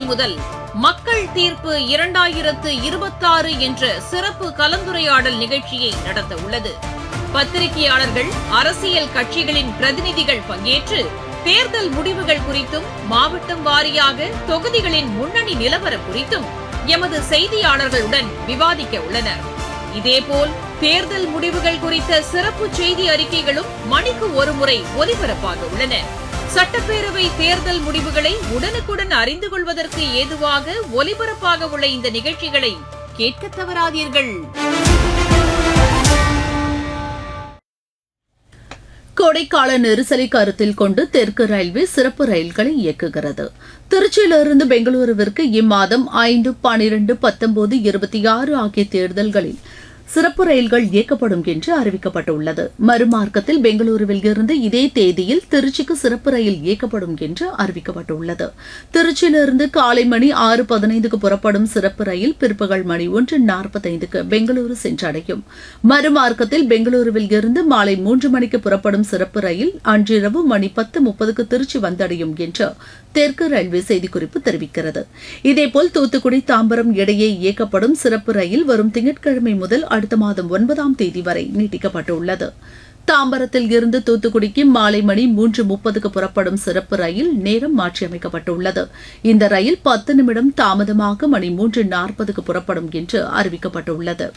முதல் மக்கள் தீர்ப்பு இரண்டாயிரத்து இருபத்தாறு என்ற சிறப்பு கலந்துரையாடல் நிகழ்ச்சியை நடத்த உள்ளது பத்திரிகையாளர்கள் அரசியல் கட்சிகளின் பிரதிநிதிகள் பங்கேற்று தேர்தல் முடிவுகள் குறித்தும் மாவட்டம் வாரியாக தொகுதிகளின் முன்னணி நிலவரம் குறித்தும் எமது செய்தியாளர்களுடன் விவாதிக்க உள்ளனர் இதேபோல் தேர்தல் முடிவுகள் குறித்த சிறப்பு செய்தி அறிக்கைகளும் மணிக்கு ஒருமுறை ஒலிபரப்பாக உள்ளன சட்டப்பேரவை தேர்தல் முடிவுகளை உடனுக்குடன் அறிந்து கொள்வதற்கு ஏதுவாக ஒலிபரப்பாக உள்ள இந்த நிகழ்ச்சிகளை கேட்க தவறாதீர்கள் கோடைக்கால நெரிசலை கருத்தில் கொண்டு தெற்கு ரயில்வே சிறப்பு ரயில்களை இயக்குகிறது திருச்சியிலிருந்து பெங்களூருவிற்கு இம்மாதம் ஐந்து பனிரெண்டு பத்தொன்பது இருபத்தி ஆறு ஆகிய தேர்தல்களில் சிறப்பு ரயில்கள் இயக்கப்படும் என்று அறிவிக்கப்பட்டுள்ளது மறுமார்க்கத்தில் பெங்களூருவில் இருந்து இதே தேதியில் திருச்சிக்கு சிறப்பு ரயில் இயக்கப்படும் என்று அறிவிக்கப்பட்டுள்ளது திருச்சியிலிருந்து காலை மணி ஆறு பதினைந்துக்கு புறப்படும் சிறப்பு ரயில் பிற்பகல் மணி ஒன்று நாற்பத்தைந்துக்கு பெங்களூரு சென்றடையும் மறுமார்க்கத்தில் பெங்களூருவில் இருந்து மாலை மூன்று மணிக்கு புறப்படும் சிறப்பு ரயில் அன்றிரவு மணி பத்து முப்பதுக்கு திருச்சி வந்தடையும் என்று தெற்கு ரயில்வே செய்திக்குறிப்பு தெரிவிக்கிறது இதேபோல் தூத்துக்குடி தாம்பரம் இடையே இயக்கப்படும் சிறப்பு ரயில் வரும் திங்கட்கிழமை முதல் அடுத்த மாதம் ஒன்பதாம் தேதி வரை நீட்டிக்கப்பட்டுள்ளது தாம்பரத்தில் இருந்து தூத்துக்குடிக்கு மாலை மணி மூன்று முப்பதுக்கு புறப்படும் சிறப்பு ரயில் நேரம் மாற்றியமைக்கப்பட்டுள்ளது இந்த ரயில் பத்து நிமிடம் தாமதமாக மணி மூன்று நாற்பதுக்கு புறப்படும் என்று அறிவிக்கப்பட்டுள்ளது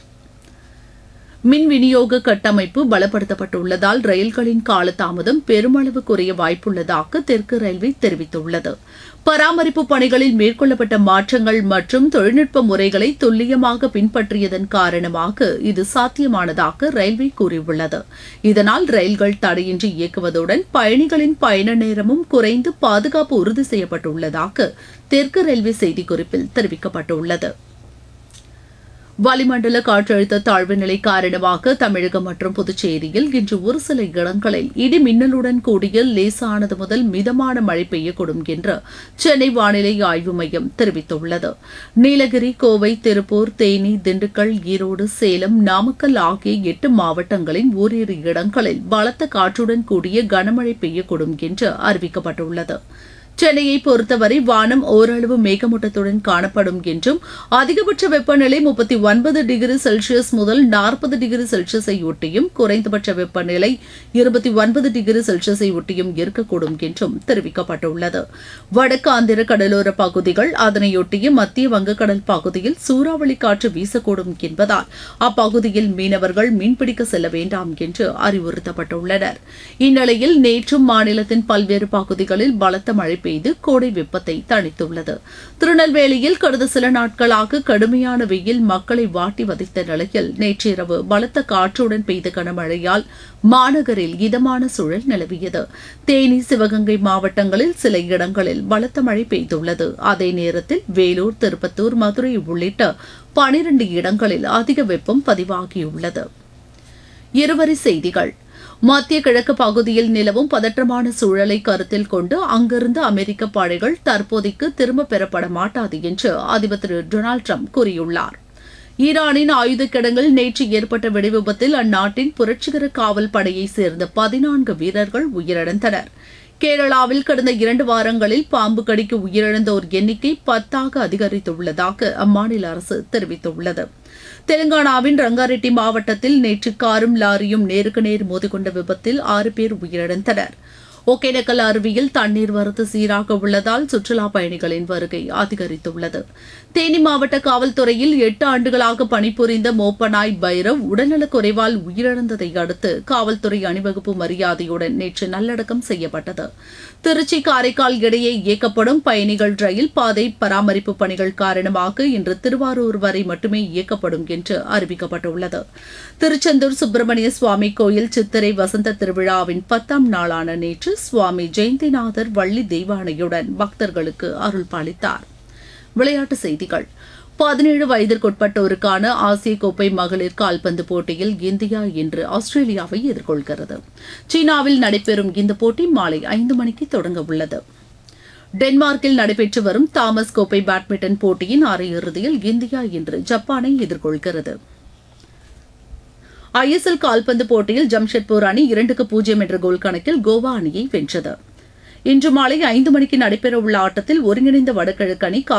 மின் விநியோக கட்டமைப்பு பலப்படுத்தப்பட்டுள்ளதால் ரயில்களின் காலதாமதம் பெருமளவு குறைய வாய்ப்புள்ளதாக தெற்கு ரயில்வே தெரிவித்துள்ளது பராமரிப்பு பணிகளில் மேற்கொள்ளப்பட்ட மாற்றங்கள் மற்றும் தொழில்நுட்ப முறைகளை துல்லியமாக பின்பற்றியதன் காரணமாக இது சாத்தியமானதாக ரயில்வே கூறியுள்ளது இதனால் ரயில்கள் தடையின்றி இயக்குவதுடன் பயணிகளின் பயண நேரமும் குறைந்து பாதுகாப்பு உறுதி செய்யப்பட்டுள்ளதாக தெற்கு ரயில்வே செய்திக்குறிப்பில் தெரிவிக்கப்பட்டுள்ளது வளிமண்டல காற்றழுத்த தாழ்வு நிலை காரணமாக தமிழகம் மற்றும் புதுச்சேரியில் இன்று ஒரு சில இடங்களில் இடி மின்னலுடன் கூடிய லேசானது முதல் மிதமான மழை பெய்யக்கூடும் என்று சென்னை வானிலை ஆய்வு மையம் தெரிவித்துள்ளது நீலகிரி கோவை திருப்பூர் தேனி திண்டுக்கல் ஈரோடு சேலம் நாமக்கல் ஆகிய எட்டு மாவட்டங்களின் ஓரிரு இடங்களில் பலத்த காற்றுடன் கூடிய கனமழை பெய்யக்கூடும் என்று அறிவிக்கப்பட்டுள்ளது சென்னையை பொறுத்தவரை வானம் ஓரளவு மேகமூட்டத்துடன் காணப்படும் என்றும் அதிகபட்ச வெப்பநிலை முப்பத்தி ஒன்பது டிகிரி செல்சியஸ் முதல் நாற்பது டிகிரி செல்சியஸை ஒட்டியும் குறைந்தபட்ச வெப்பநிலை இருபத்தி ஒன்பது டிகிரி செல்சியஸை ஒட்டியும் இருக்கக்கூடும் என்றும் தெரிவிக்கப்பட்டுள்ளது வடக்கு ஆந்திர கடலோர பகுதிகள் அதனையொட்டிய மத்திய வங்கக்கடல் பகுதியில் சூறாவளி காற்று வீசக்கூடும் என்பதால் அப்பகுதியில் மீனவர்கள் மீன்பிடிக்க செல்ல வேண்டாம் என்று அறிவுறுத்தப்பட்டுள்ளனர் இந்நிலையில் நேற்றும் மாநிலத்தின் பல்வேறு பகுதிகளில் பலத்த மழை பெய்து கோடை வெப்பத்தை தணித்துள்ளது திருநெல்வேலியில் கடந்த சில நாட்களாக கடுமையான வெயில் மக்களை வாட்டி வதைத்த நிலையில் நேற்றிரவு பலத்த காற்றுடன் பெய்த கனமழையால் மாநகரில் இதமான சூழல் நிலவியது தேனி சிவகங்கை மாவட்டங்களில் சில இடங்களில் பலத்த மழை பெய்துள்ளது அதே நேரத்தில் வேலூர் திருப்பத்தூர் மதுரை உள்ளிட்ட பனிரண்டு இடங்களில் அதிக வெப்பம் பதிவாகியுள்ளது இருவரி செய்திகள் மத்திய கிழக்கு பகுதியில் நிலவும் பதற்றமான சூழலை கருத்தில் கொண்டு அங்கிருந்து அமெரிக்க படைகள் தற்போதைக்கு திரும்பப் பெறப்பட மாட்டாது என்று அதிபர் திரு டொனால்டு ட்ரம்ப் கூறியுள்ளார் ஈரானின் ஆயுத கிடங்கில் நேற்று ஏற்பட்ட வெடிவிபத்தில் அந்நாட்டின் புரட்சிகர காவல் படையைச் சேர்ந்த பதினான்கு வீரர்கள் உயிரிழந்தனர் கேரளாவில் கடந்த இரண்டு வாரங்களில் பாம்பு கடிக்கு உயிரிழந்தோர் எண்ணிக்கை பத்தாக அதிகரித்துள்ளதாக அம்மாநில அரசு தெரிவித்துள்ளது தெலுங்கானாவின் ரங்காரெட்டி மாவட்டத்தில் நேற்று காரும் லாரியும் நேருக்கு நேர் மோதிக்கொண்ட விபத்தில் ஆறு பேர் உயிரிழந்தனர் ஒகேனக்கல் அருவியில் தண்ணீர் வரத்து சீராக உள்ளதால் சுற்றுலா பயணிகளின் வருகை அதிகரித்துள்ளது தேனி மாவட்ட காவல்துறையில் எட்டு ஆண்டுகளாக பணிபுரிந்த மோப்பனாய் பைரவ் உடல்நலக் குறைவால் உயிரிழந்ததை அடுத்து காவல்துறை அணிவகுப்பு மரியாதையுடன் நேற்று நல்லடக்கம் செய்யப்பட்டது திருச்சி காரைக்கால் இடையே இயக்கப்படும் பயணிகள் ரயில் பாதை பராமரிப்பு பணிகள் காரணமாக இன்று திருவாரூர் வரை மட்டுமே இயக்கப்படும் என்று அறிவிக்கப்பட்டுள்ளது திருச்செந்தூர் சுப்பிரமணிய சுவாமி கோயில் சித்திரை வசந்த திருவிழாவின் பத்தாம் நாளான நேற்று சுவாமி ஜெயந்திநாதர் வள்ளி தெய்வானையுடன் பக்தர்களுக்கு அருள் பாலித்தார் விளையாட்டுச் செய்திகள் பதினேழு வயதிற்குட்பட்டோருக்கான ஆசிய கோப்பை மகளிர் கால்பந்து போட்டியில் இந்தியா இன்று ஆஸ்திரேலியாவை எதிர்கொள்கிறது சீனாவில் நடைபெறும் இந்த போட்டி மாலை ஐந்து மணிக்கு தொடங்க உள்ளது டென்மார்க்கில் நடைபெற்று வரும் தாமஸ் கோப்பை பேட்மிண்டன் போட்டியின் அரையிறுதியில் இந்தியா இன்று ஜப்பானை எதிர்கொள்கிறது ஐஎஸ்எல் கால்பந்து போட்டியில் ஜம்ஷெட்பூர் அணி இரண்டுக்கு பூஜ்ஜியம் என்ற கோல் கணக்கில் கோவா அணியை வென்றது இன்று மாலை ஐந்து மணிக்கு நடைபெறவுள்ள ஆட்டத்தில் ஒருங்கிணைந்த வடகிழக்கு அணி